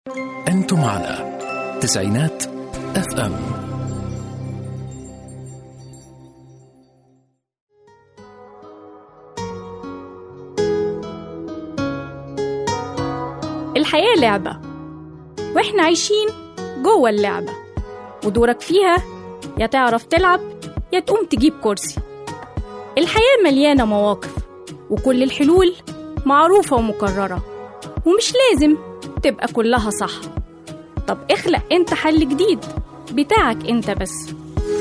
أنتم على تسعينات اف ام الحياة لعبة وإحنا عايشين جوه اللعبة ودورك فيها يا تعرف تلعب يا تقوم تجيب كرسي الحياة مليانة مواقف وكل الحلول معروفة ومكررة ومش لازم تبقى كلها صح طب اخلق انت حل جديد بتاعك انت بس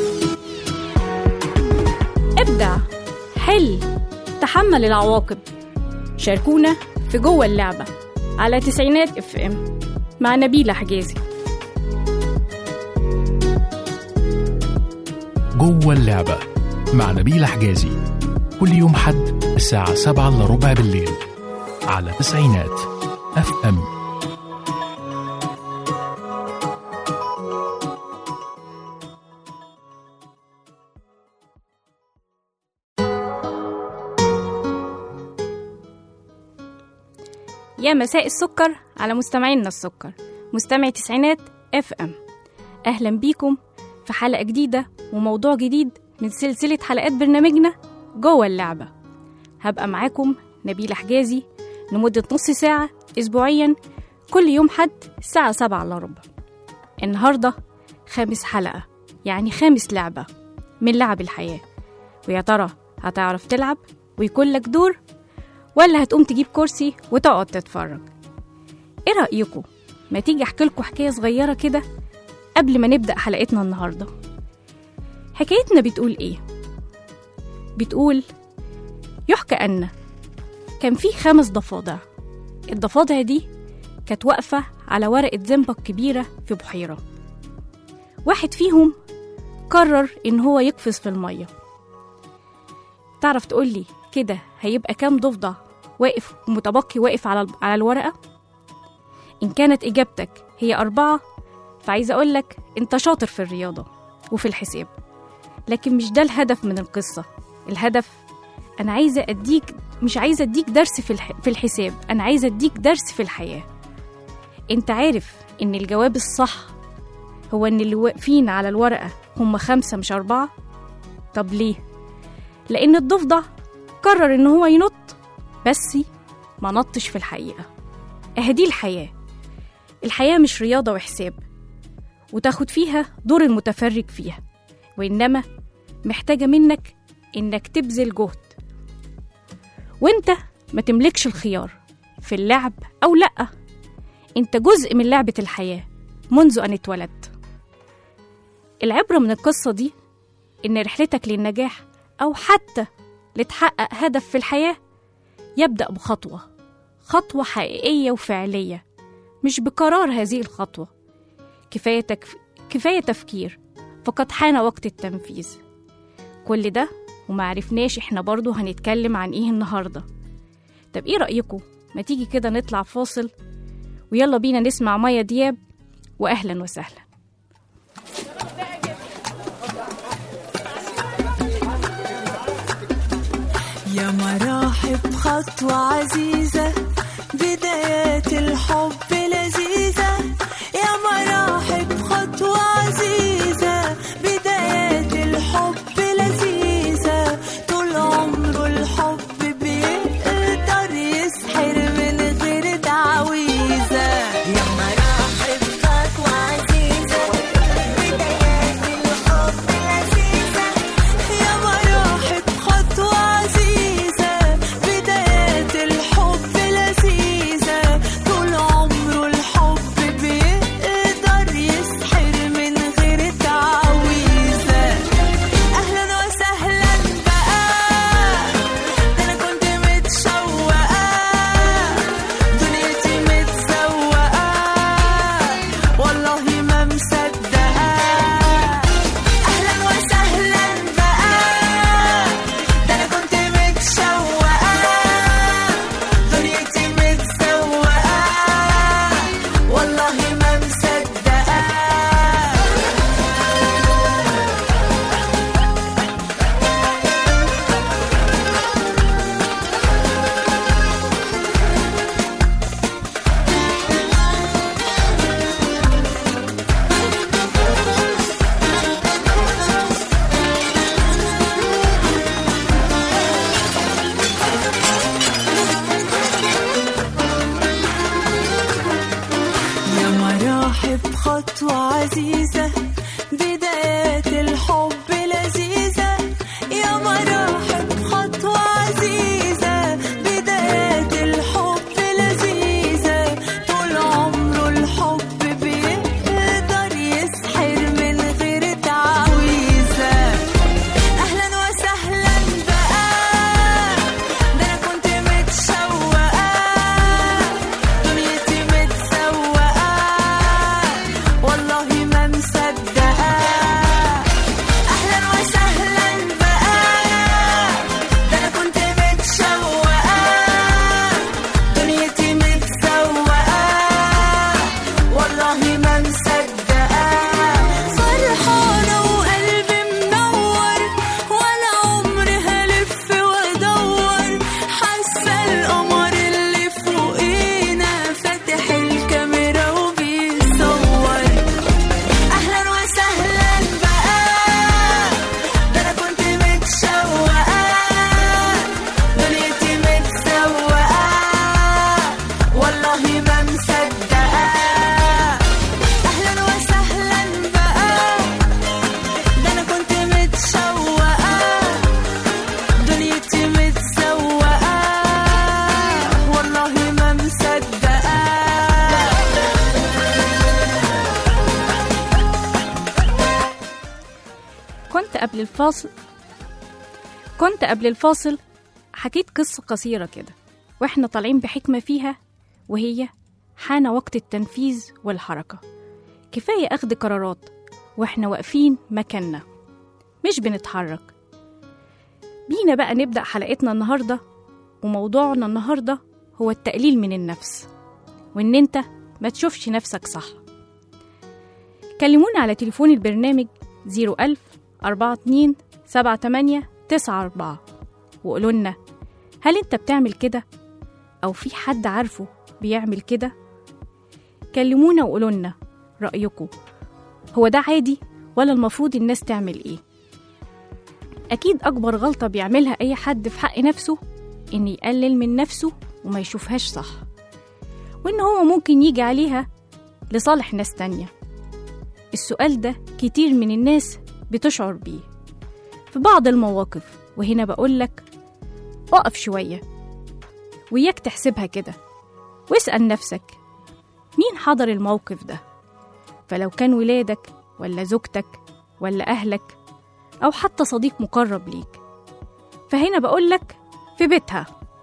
ابدع حل تحمل العواقب شاركونا في جوه اللعبة على تسعينات اف ام مع نبيلة حجازي جوه اللعبة مع نبيل حجازي كل يوم حد الساعة سبعة إلا ربع بالليل على تسعينات اف ام يا مساء السكر على مستمعينا السكر مستمع تسعينات اف ام اهلا بيكم في حلقة جديدة وموضوع جديد من سلسلة حلقات برنامجنا جوه اللعبة هبقى معاكم نبيلة حجازي لمدة نص ساعة أسبوعيا كل يوم حد الساعة سبعة إلا ربع النهاردة خامس حلقة يعني خامس لعبة من لعب الحياة ويا ترى هتعرف تلعب ويكون لك دور ولا هتقوم تجيب كرسي وتقعد تتفرج ايه رأيكم ما تيجي احكي لكم حكاية صغيرة كده قبل ما نبدأ حلقتنا النهاردة حكايتنا بتقول ايه بتقول يحكى أن كان في خمس ضفادع الضفادع دي كانت واقفة على ورقة زنبق كبيرة في بحيرة واحد فيهم قرر إن هو يقفز في المية تعرف تقولي كده هيبقى كام ضفدع واقف متبقي واقف على على الورقة إن كانت إجابتك هي أربعة فعايزة أقولك أنت شاطر في الرياضة وفي الحساب لكن مش ده الهدف من القصة الهدف أنا عايزة أديك مش عايزة أديك درس في, الح... في الحساب أنا عايزة أديك درس في الحياة أنت عارف إن الجواب الصح هو إن اللي واقفين على الورقة هم خمسة مش أربعة طب ليه؟ لأن الضفدع قرر إن هو ينط بس ما نطش في الحقيقة أهدي الحياة الحياة مش رياضة وحساب وتاخد فيها دور المتفرج فيها وإنما محتاجة منك إنك تبذل جهد وإنت ما تملكش الخيار في اللعب أو لأ إنت جزء من لعبة الحياة منذ أن اتولدت العبرة من القصة دي إن رحلتك للنجاح أو حتى لتحقق هدف في الحياة يبدأ بخطوة خطوة حقيقية وفعلية مش بقرار هذه الخطوة كفاية, تكف... كفاية تفكير فقد حان وقت التنفيذ كل ده وما عرفناش احنا برضو هنتكلم عن ايه النهاردة طب ايه رأيكم ما تيجي كده نطلع فاصل ويلا بينا نسمع ميا دياب وأهلا وسهلا يا مراحب خطوة عزيزة بدايات الحب لذيذة يا مراحب خطوة عزيزة بدايات الحب لذيذة طول عمره الحب بيقدر يسحر من غير تعويذة يا مراحب خطوة عزيزة بدايات الحب لذيذة يا مراحب خطوة عزيزة بدايات الحب لذيذة وعزيزة بدايات الحب لذيذة يا مراحب خطوة عزيزة بدايات الحب لذيذة طول عمره الحب بيقدر يسحر من غير تعويذة أهلا وسهلا بقى ده أنا كنت متشوقة دنيتي متسوقة والله ما مصدقة أهلا وسهلا بقى ده أنا كنت متشوقة دنيتي متسوقة والله ما مصدقة فرحانة وقلبي منور ولا عمري هلف وادور حاسة القمر اللي فوقينا فاتح الكاميرا وبيصور اهلا وسهلا بقى ده انا كنت متشوقة دنيتي متسوقة والله ما مصدقة اهلا وسهلا بقى ده انا كنت متشوقة دنيتي متسوقة والله ما مصدقة كنت قبل الفاصل كنت قبل الفاصل حكيت قصة قصيرة كده واحنا طالعين بحكمة فيها وهي حان وقت التنفيذ والحركة كفاية أخذ قرارات واحنا واقفين مكاننا مش بنتحرك بينا بقى نبدأ حلقتنا النهاردة وموضوعنا النهاردة هو التقليل من النفس وإن أنت ما تشوفش نفسك صح كلمونا على تليفون البرنامج 01000 42 78 94 وقولوا لنا هل انت بتعمل كده او في حد عارفه بيعمل كده كلمونا وقولوا لنا رايكم هو ده عادي ولا المفروض الناس تعمل ايه اكيد اكبر غلطه بيعملها اي حد في حق نفسه ان يقلل من نفسه وما يشوفهاش صح وان هو ممكن يجي عليها لصالح ناس تانية السؤال ده كتير من الناس بتشعر بيه في بعض المواقف وهنا بقولك اقف شوية وياك تحسبها كده واسأل نفسك مين حضر الموقف ده فلو كان ولادك ولا زوجتك ولا أهلك أو حتى صديق مقرب ليك فهنا بقولك في بيتها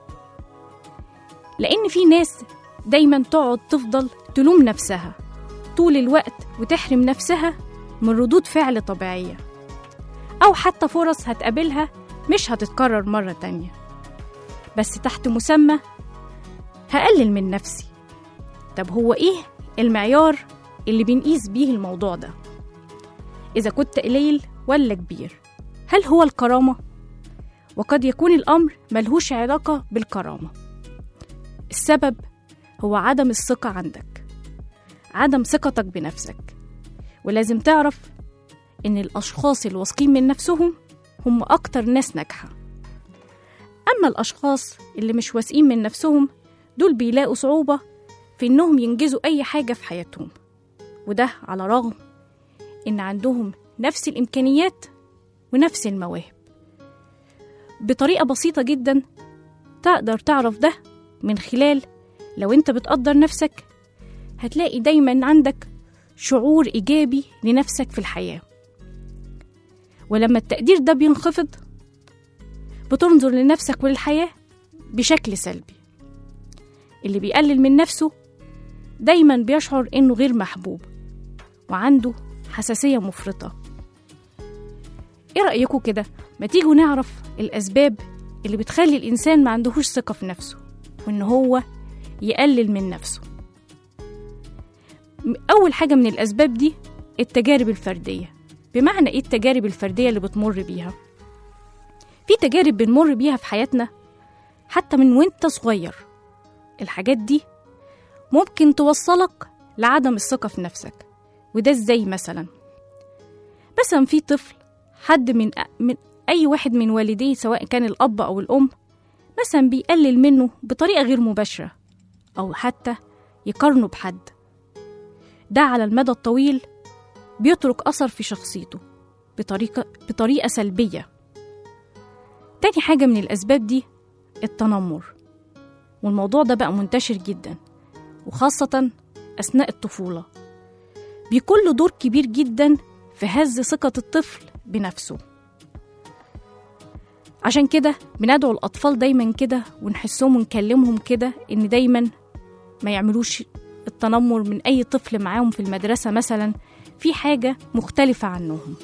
لأن في ناس دايما تقعد تفضل تلوم نفسها طول الوقت وتحرم نفسها من ردود فعل طبيعية أو حتى فرص هتقابلها مش هتتكرر مرة تانية بس تحت مسمى هقلل من نفسي طب هو إيه المعيار اللي بنقيس بيه الموضوع ده إذا كنت قليل ولا كبير هل هو الكرامة؟ وقد يكون الأمر ملهوش علاقة بالكرامة السبب هو عدم الثقة عندك عدم ثقتك بنفسك ولازم تعرف إن الأشخاص الواثقين من نفسهم هم أكتر ناس ناجحة أما الأشخاص اللي مش واثقين من نفسهم دول بيلاقوا صعوبة في إنهم ينجزوا أي حاجة في حياتهم وده على رغم إن عندهم نفس الإمكانيات ونفس المواهب بطريقة بسيطة جدا تقدر تعرف ده من خلال لو أنت بتقدر نفسك هتلاقي دايما عندك شعور إيجابي لنفسك في الحياة ولما التقدير ده بينخفض بتنظر لنفسك وللحياة بشكل سلبي اللي بيقلل من نفسه دايما بيشعر إنه غير محبوب وعنده حساسية مفرطة إيه رأيكم كده؟ ما تيجوا نعرف الأسباب اللي بتخلي الإنسان ما عندهوش ثقة في نفسه وإن هو يقلل من نفسه أول حاجة من الأسباب دي التجارب الفردية بمعنى إيه التجارب الفردية اللي بتمر بيها؟ في تجارب بنمر بيها في حياتنا حتى من وانت صغير الحاجات دي ممكن توصلك لعدم الثقة في نفسك وده ازاي مثلا مثلا في طفل حد من من أي واحد من والديه سواء كان الأب أو الأم مثلا بيقلل منه بطريقة غير مباشرة أو حتى يقارنه بحد ده على المدى الطويل بيترك أثر في شخصيته بطريقة, بطريقة سلبية تاني حاجة من الأسباب دي التنمر والموضوع ده بقى منتشر جدا وخاصة أثناء الطفولة بيكون له دور كبير جدا في هز ثقة الطفل بنفسه عشان كده بندعو الأطفال دايما كده ونحسهم ونكلمهم كده إن دايما ما يعملوش التنمر من أي طفل معاهم في المدرسة مثلا في حاجة مختلفة عنهم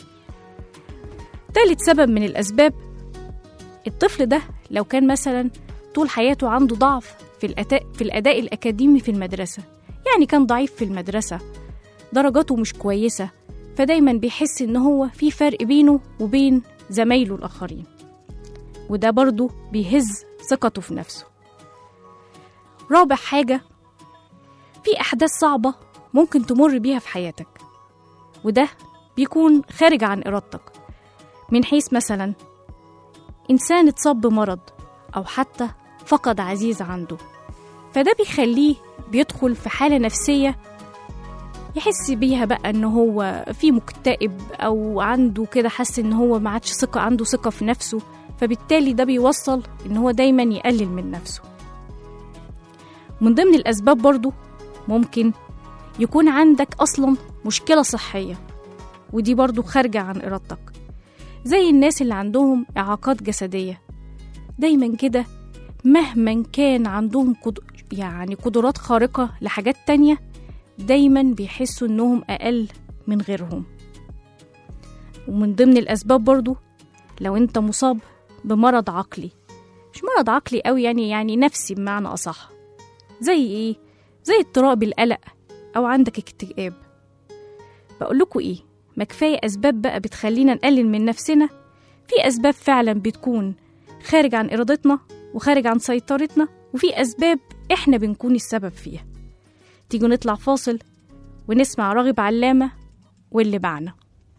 تالت سبب من الأسباب الطفل ده لو كان مثلا طول حياته عنده ضعف في الأداء, في الأداء الأكاديمي في المدرسة يعني كان ضعيف في المدرسة درجاته مش كويسة فدايما بيحس إن هو في فرق بينه وبين زمايله الآخرين وده برضه بيهز ثقته في نفسه رابع حاجة في أحداث صعبة ممكن تمر بيها في حياتك وده بيكون خارج عن إرادتك من حيث مثلا إنسان اتصاب بمرض أو حتى فقد عزيز عنده فده بيخليه بيدخل في حالة نفسية يحس بيها بقى ان هو في مكتئب او عنده كده حس ان هو ما عادش ثقة عنده ثقة في نفسه فبالتالي ده بيوصل ان هو دايما يقلل من نفسه من ضمن الاسباب برضو ممكن يكون عندك اصلا مشكلة صحية ودي برضو خارجة عن ارادتك زي الناس اللي عندهم اعاقات جسدية دايما كده مهما كان عندهم قد... يعني قدرات خارقة لحاجات تانية دايما بيحسوا انهم اقل من غيرهم ومن ضمن الاسباب برضو لو انت مصاب بمرض عقلي مش مرض عقلي قوي يعني يعني نفسي بمعنى اصح زي ايه زي اضطراب القلق او عندك اكتئاب بقول لكم ايه ما كفايه اسباب بقى بتخلينا نقلل من نفسنا في اسباب فعلا بتكون خارج عن ارادتنا وخارج عن سيطرتنا وفي اسباب احنا بنكون السبب فيها تيجوا نطلع فاصل ونسمع راغب علامة واللي بعنا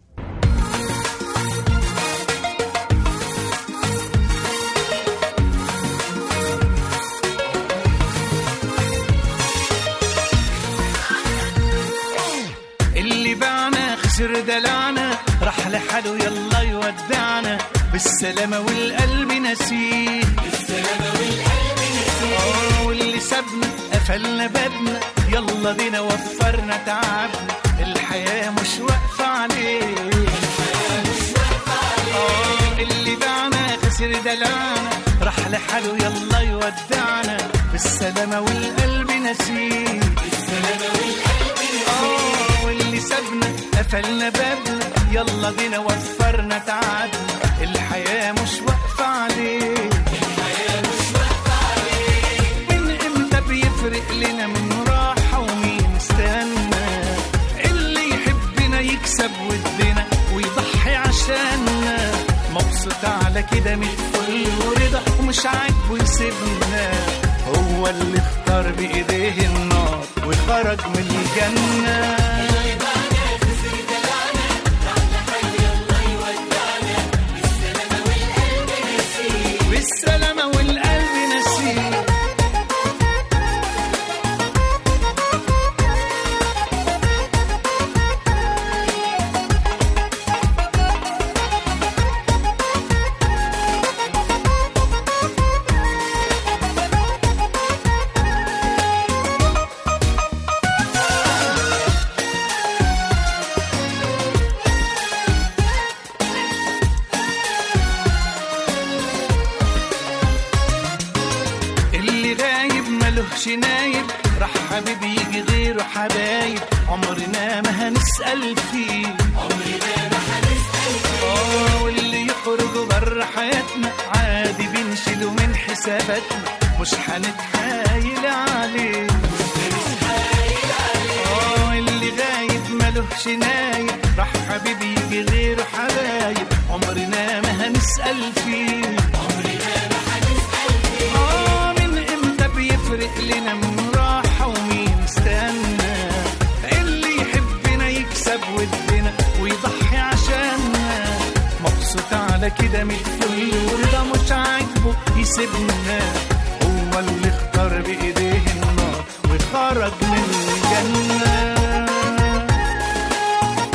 اللي باعنا خسر دلعنا راح لحاله يلا يودعنا بالسلامة والقلب نسيه بالسلامة والقلب نسيه واللي سابنا قفلنا بابنا يلا بينا وفرنا تعبنا الحياة مش واقفة عليه آه، اللي باعنا خسر دلعنا راح لحاله يلا يودعنا بالسلامة والقلب نسيه آه، واللي سابنا قفلنا بابنا يلا بينا وفرنا تعبنا الحياة مش واقفة عليه من امتى بيفرق لنا من راحة ومين استنى اللي يحبنا يكسب ودنا ويضحي عشاننا مبسوط على كده من الفل ورضا ومش عاجبه يسيبنا هو اللي اختار بايديه النار وخرج من الجنه بالسلامة والقلب نسيه اللي غايب ملهش نايب راح حبيبي يجي غيره حبايب عمرنا ما هنسأل فيه عمرنا ما هنسأل فيه اه واللي يخرج بره حياتنا عادي بنشيله من حساباتنا مش هنتحايل عليه اه اللي غايب ملهش نايب راح حبيبي يجي غيره حبايب عمرنا ما هنسأل فيه آه من امتى بيفرق لنا من راحة ومين استنى اللي يحبنا يكسب ودنا ويضحي عشاننا مبسوط على كده من الفل ورضا مش عاجبه يسيبنا هو اللي اختار بايديه النار وخرج من الجنة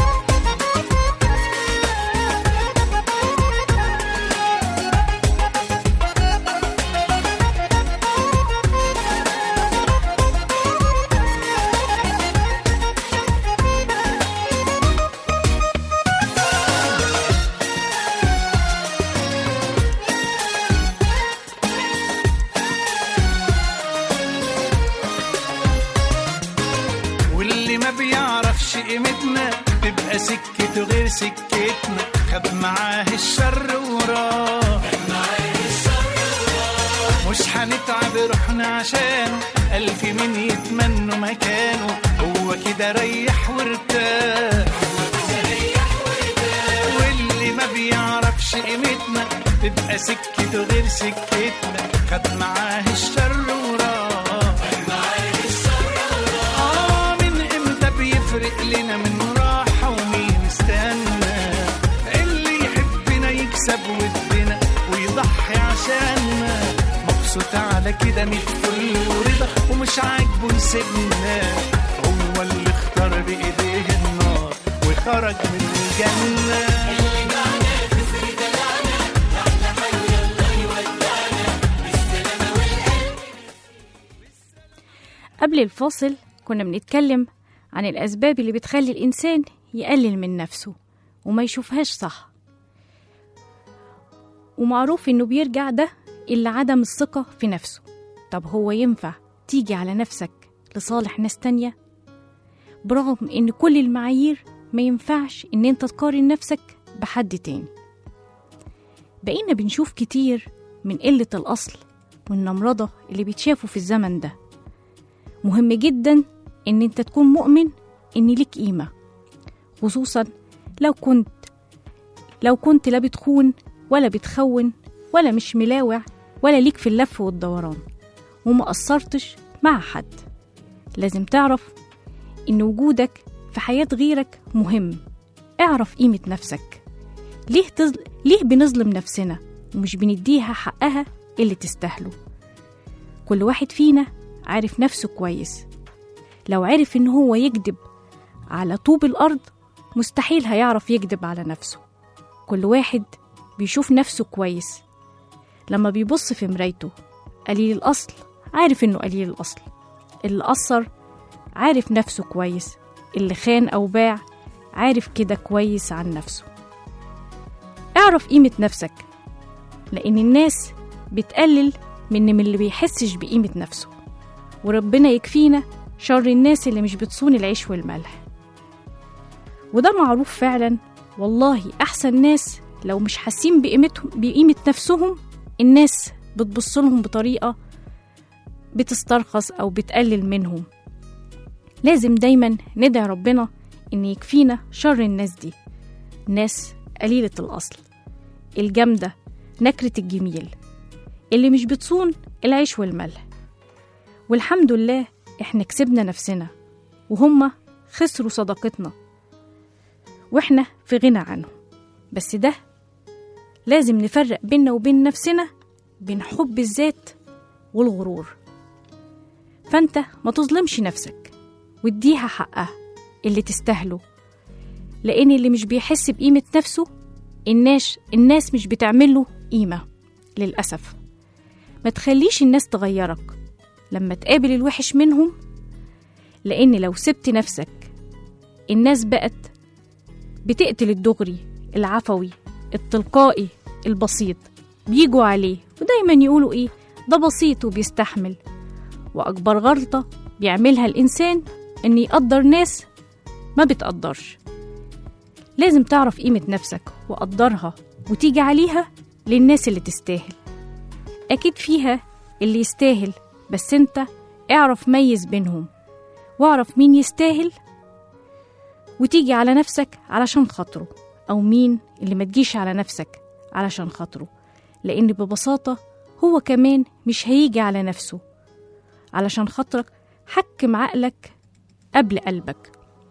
قيمتنا تبقى سكته غير سكتنا خد معاه الشر وراه مش هنتعب روحنا عشانه ألف من يتمنوا مكانه هو كده ريح وارتاح واللي ما بيعرفش قيمتنا تبقى سكته غير سكتنا خد معاه الشر وراه آه من امتى بيفرق لنا من راحة ومين استنى اللي يحبنا يكسب ودنا ويضحي عشاننا مبسوط على كده ميت فل ورضا ومش عاجبه يسيبنا هو اللي اختار بإيديه النار وخرج من الجنة قبل الفاصل كنا بنتكلم عن الأسباب اللي بتخلي الإنسان يقلل من نفسه وما يشوفهاش صح ومعروف إنه بيرجع ده إلا عدم الثقة في نفسه طب هو ينفع تيجي على نفسك لصالح ناس تانية برغم إن كل المعايير ما ينفعش إن أنت تقارن نفسك بحد تاني بقينا بنشوف كتير من قلة الأصل والنمرضة اللي بيتشافوا في الزمن ده مهم جدا ان انت تكون مؤمن ان ليك قيمة خصوصا لو كنت لو كنت لا بتخون ولا بتخون ولا مش ملاوع ولا ليك في اللف والدوران وما قصرتش مع حد لازم تعرف ان وجودك في حياة غيرك مهم اعرف قيمة نفسك ليه, تظل... ليه بنظلم نفسنا ومش بنديها حقها اللي تستاهله كل واحد فينا عارف نفسه كويس لو عرف ان هو يكذب على طوب الارض مستحيل هيعرف يكذب على نفسه كل واحد بيشوف نفسه كويس لما بيبص في مرايته قليل الاصل عارف انه قليل الاصل اللي قصر عارف نفسه كويس اللي خان او باع عارف كده كويس عن نفسه اعرف قيمة نفسك لأن الناس بتقلل من من اللي بيحسش بقيمة نفسه وربنا يكفينا شر الناس اللي مش بتصون العيش والملح وده معروف فعلا والله أحسن ناس لو مش حاسين بقيمتهم بقيمة نفسهم الناس بتبص لهم بطريقة بتسترخص أو بتقلل منهم لازم دايما ندعي ربنا إن يكفينا شر الناس دي ناس قليلة الأصل الجامدة نكرة الجميل اللي مش بتصون العيش والملح والحمد لله احنا كسبنا نفسنا وهما خسروا صداقتنا واحنا في غنى عنهم بس ده لازم نفرق بيننا وبين نفسنا بين حب الذات والغرور فانت ما تظلمش نفسك واديها حقها اللي تستاهله لان اللي مش بيحس بقيمة نفسه الناس الناس مش بتعمله قيمة للأسف ما تخليش الناس تغيرك لما تقابل الوحش منهم لأن لو سبت نفسك الناس بقت بتقتل الدغري العفوي التلقائي البسيط بيجوا عليه ودايما يقولوا ايه ده بسيط وبيستحمل وأكبر غلطة بيعملها الإنسان إن يقدر ناس ما بتقدرش لازم تعرف قيمة نفسك وقدرها وتيجي عليها للناس اللي تستاهل أكيد فيها اللي يستاهل بس انت اعرف ميز بينهم واعرف مين يستاهل وتيجي على نفسك علشان خاطره أو مين اللي ما تجيش على نفسك علشان خاطره لأن ببساطة هو كمان مش هيجي على نفسه علشان خاطرك حكم عقلك قبل قلبك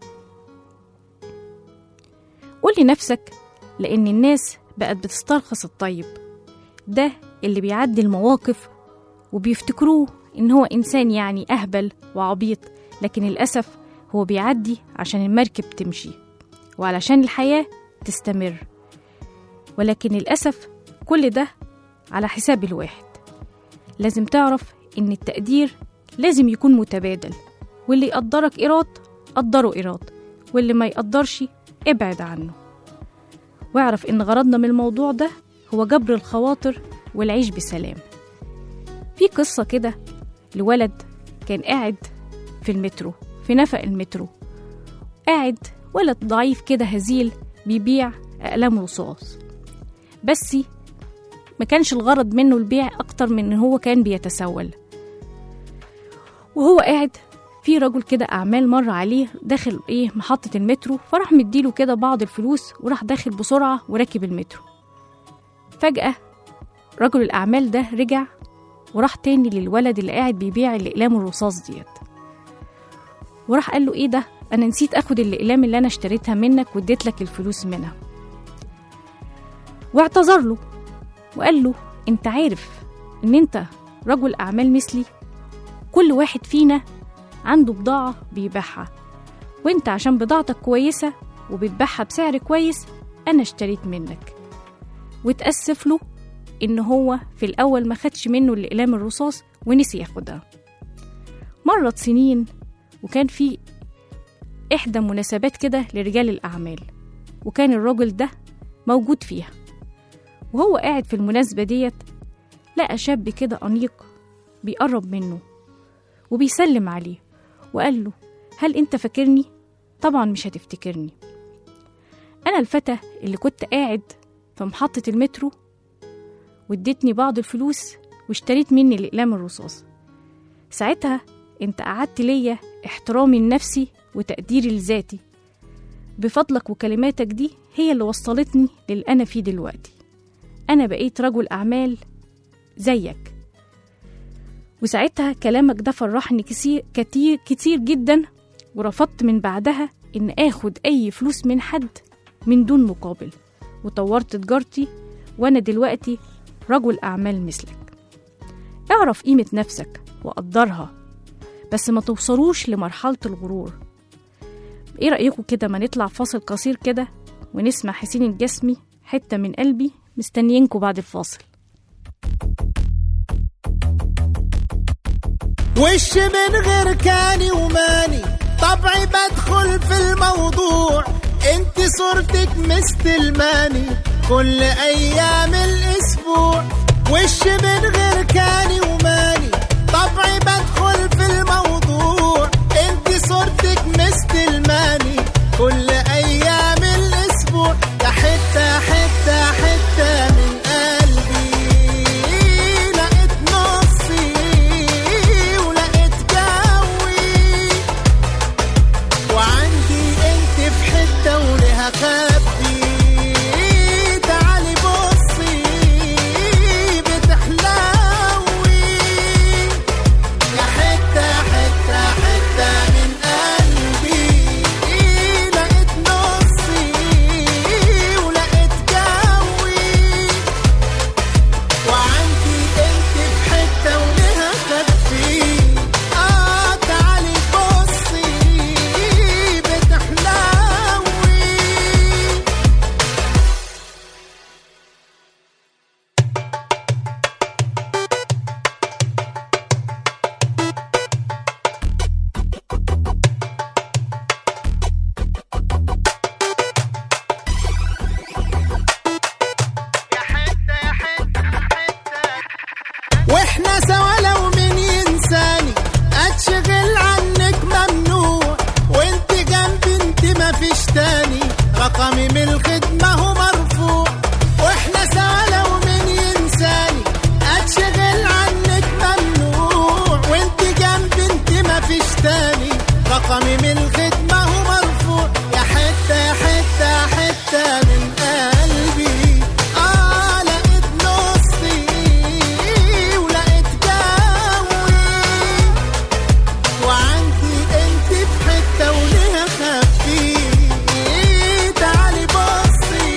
قول لنفسك لأن الناس بقت بتسترخص الطيب ده اللي بيعدي المواقف وبيفتكروه إن هو إنسان يعني أهبل وعبيط لكن للأسف هو بيعدي عشان المركب تمشي وعلشان الحياة تستمر ولكن للأسف كل ده على حساب الواحد لازم تعرف إن التقدير لازم يكون متبادل واللي يقدرك إيراد قدره إيراد واللي ما يقدرش ابعد عنه واعرف إن غرضنا من الموضوع ده هو جبر الخواطر والعيش بسلام في قصة كده لولد كان قاعد في المترو في نفق المترو قاعد ولد ضعيف كده هزيل بيبيع أقلام رصاص بس ما كانش الغرض منه البيع أكتر من إن هو كان بيتسول وهو قاعد في رجل كده أعمال مر عليه داخل إيه محطة المترو فراح مديله كده بعض الفلوس وراح داخل بسرعة وراكب المترو فجأة رجل الأعمال ده رجع وراح تاني للولد اللي قاعد بيبيع الأقلام الرصاص ديت وراح قال له إيه ده أنا نسيت أخد الأقلام اللي أنا اشتريتها منك واديت لك الفلوس منها واعتذر له وقال له أنت عارف إن أنت رجل أعمال مثلي كل واحد فينا عنده بضاعة بيبيعها وانت عشان بضاعتك كويسة وبتبيعها بسعر كويس أنا اشتريت منك وتأسف له إن هو في الأول ما خدش منه الأقلام الرصاص ونسي ياخدها مرت سنين وكان في إحدى مناسبات كده لرجال الأعمال وكان الراجل ده موجود فيها وهو قاعد في المناسبة ديت لقى شاب كده أنيق بيقرب منه وبيسلم عليه وقال له هل انت فاكرني طبعا مش هتفتكرني انا الفتى اللي كنت قاعد في محطة المترو واديتني بعض الفلوس واشتريت مني الأقلام الرصاص ساعتها انت قعدت ليا احترامي لنفسي وتقديري لذاتي بفضلك وكلماتك دي هي اللي وصلتني للي أنا فيه دلوقتي أنا بقيت رجل أعمال زيك وساعتها كلامك ده فرحني كتير كتير كتير جدا ورفضت من بعدها إن آخد أي فلوس من حد من دون مقابل وطورت تجارتي وأنا دلوقتي رجل أعمال مثلك اعرف قيمة نفسك وقدرها بس ما توصلوش لمرحلة الغرور ايه رأيكم كده ما نطلع فاصل قصير كده ونسمع حسين الجسمي حتة من قلبي مستنيينكم بعد الفاصل وش من غير كاني وماني طبعي بدخل في الموضوع انت صورتك مستلماني كل ايام الاسبوع وش من غير كاني وماني طبعي بدخل في الموضوع انت صورتك مستلماني كل ايام الاسبوع يا حته حته حته من قلبي لقيت نصي ولقيت جوي وعندي انت في حته ولها خبي تعالي بصي بتحلوي يا حته حته حته من قلبي لقيت نصي ولقيت جوي وعندي انت في حته ولها خبي اه تعالي بصي بتحلوي واحنا سوا لو مين ينساني اتشغل عنك ممنوع وانت جنبي انت ما فيش تاني رقمي من الخدمة هو مرفوع واحنا سوا لو مين ينساني اتشغل عنك ممنوع وانت جنبي انت ما فيش تاني رقمي من الخدمة هو مرفوع يا حتة يا حتة حتة من قلبي اه لقيت نصي ولقيت جوي وعندي انت في حتة وليها خبي تعالي بصي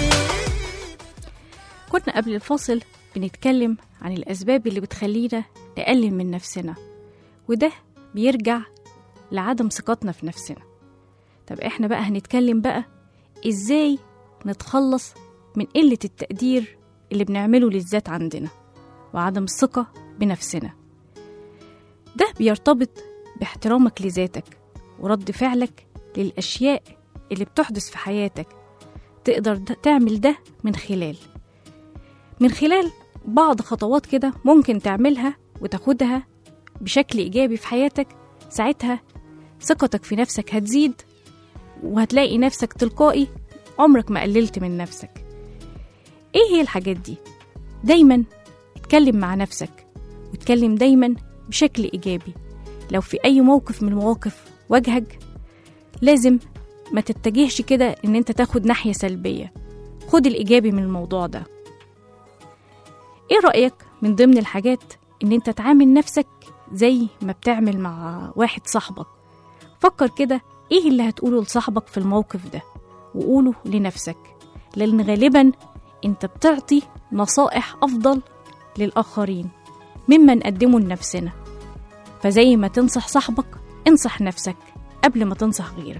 كنا قبل الفاصل بنتكلم عن الأسباب اللي بتخلينا نقلل من نفسنا وده بيرجع لعدم ثقتنا في نفسنا طب احنا بقى هنتكلم بقى ازاي نتخلص من قلة التقدير اللي بنعمله للذات عندنا وعدم الثقة بنفسنا ده بيرتبط باحترامك لذاتك ورد فعلك للأشياء اللي بتحدث في حياتك تقدر د- تعمل ده من خلال من خلال بعض خطوات كده ممكن تعملها وتاخدها بشكل إيجابي في حياتك ساعتها ثقتك في نفسك هتزيد وهتلاقي نفسك تلقائي عمرك ما قللت من نفسك ايه هي الحاجات دي دايما اتكلم مع نفسك واتكلم دايما بشكل ايجابي لو في اي موقف من المواقف واجهك لازم ما تتجهش كده ان انت تاخد ناحية سلبية خد الايجابي من الموضوع ده ايه رأيك من ضمن الحاجات ان انت تعامل نفسك زي ما بتعمل مع واحد صاحبك فكر كده ايه اللي هتقوله لصاحبك في الموقف ده وقوله لنفسك لان غالبا انت بتعطي نصائح افضل للاخرين مما نقدمه لنفسنا فزي ما تنصح صاحبك انصح نفسك قبل ما تنصح غيرك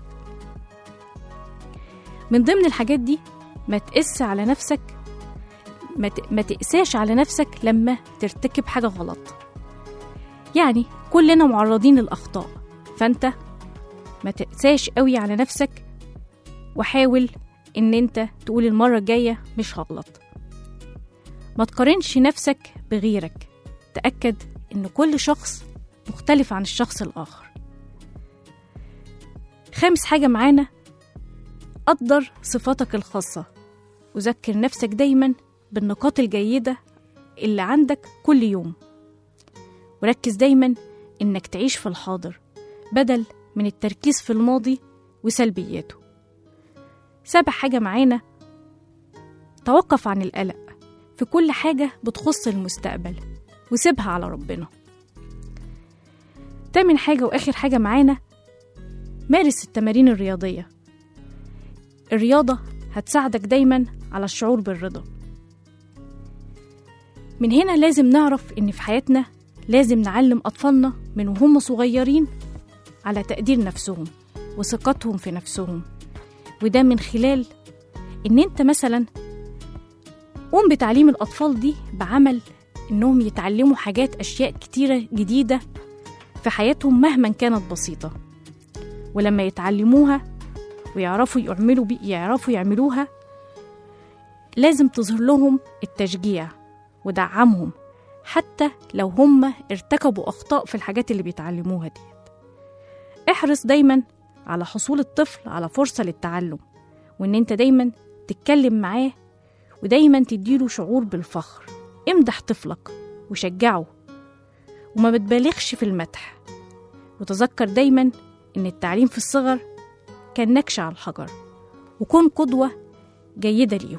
من ضمن الحاجات دي ما تقس على نفسك ما ت- ما تقساش على نفسك لما ترتكب حاجة غلط يعني كلنا معرضين للأخطاء فأنت ما تقساش قوي على نفسك وحاول إن أنت تقول المرة الجاية مش هغلط ما تقارنش نفسك بغيرك تأكد إن كل شخص مختلف عن الشخص الآخر خامس حاجة معانا قدر صفاتك الخاصة وذكر نفسك دايما بالنقاط الجيدة اللي عندك كل يوم وركز دايما إنك تعيش في الحاضر بدل من التركيز في الماضي وسلبياته سابع حاجة معانا توقف عن القلق في كل حاجة بتخص المستقبل وسيبها على ربنا تامن حاجة وآخر حاجة معانا مارس التمارين الرياضية الرياضة هتساعدك دايما على الشعور بالرضا من هنا لازم نعرف إن في حياتنا لازم نعلم أطفالنا من وهم صغيرين على تقدير نفسهم وثقتهم في نفسهم وده من خلال إن أنت مثلا قوم بتعليم الأطفال دي بعمل إنهم يتعلموا حاجات أشياء كتيرة جديدة في حياتهم مهما كانت بسيطة ولما يتعلموها ويعرفوا يعملوا بي يعرفوا يعملوها لازم تظهر لهم التشجيع ودعمهم حتى لو هم ارتكبوا أخطاء في الحاجات اللي بيتعلموها دي احرص دايما على حصول الطفل على فرصة للتعلم وإن أنت دايما تتكلم معاه ودايما تديله شعور بالفخر امدح طفلك وشجعه وما بتبالغش في المدح وتذكر دايما إن التعليم في الصغر كان نكش على الحجر وكن قدوة جيدة ليهم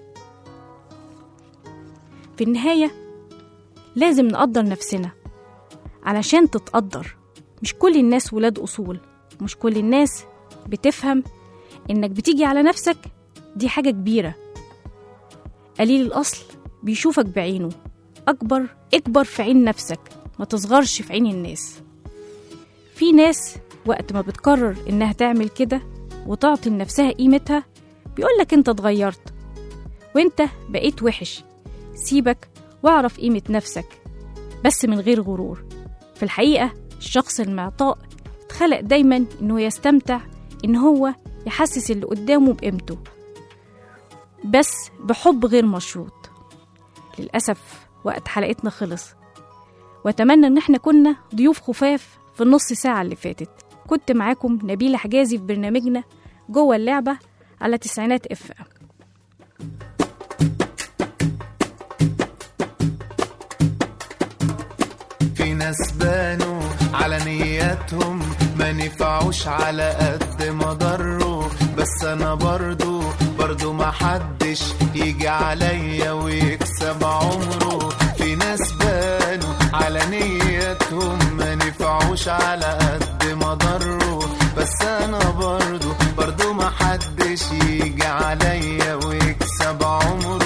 في النهاية لازم نقدر نفسنا علشان تتقدر مش كل الناس ولاد أصول مش كل الناس بتفهم إنك بتيجي على نفسك دي حاجة كبيرة قليل الأصل بيشوفك بعينه أكبر اكبر في عين نفسك ما تصغرش في عين الناس في ناس وقت ما بتقرر إنها تعمل كده وتعطي لنفسها قيمتها بيقولك أنت اتغيرت وأنت بقيت وحش سيبك واعرف قيمة نفسك بس من غير غرور في الحقيقة الشخص المعطاء اتخلق دايما إنه يستمتع إن هو يحسس اللي قدامه بقيمته بس بحب غير مشروط للأسف وقت حلقتنا خلص وأتمنى إن احنا كنا ضيوف خفاف في النص ساعة اللي فاتت كنت معاكم نبيلة حجازي في برنامجنا جوه اللعبة على تسعينات اف ام في ناس بانوا على نياتهم ما نفعوش على قد ما ضروا بس انا برضو برضو ما حدش يجي عليا ويكسب عمره في ناس بانوا على نياتهم ما نفعوش على قد ما ضروا بس انا برضو برضو ما حدش يجي عليا ويكسب عمره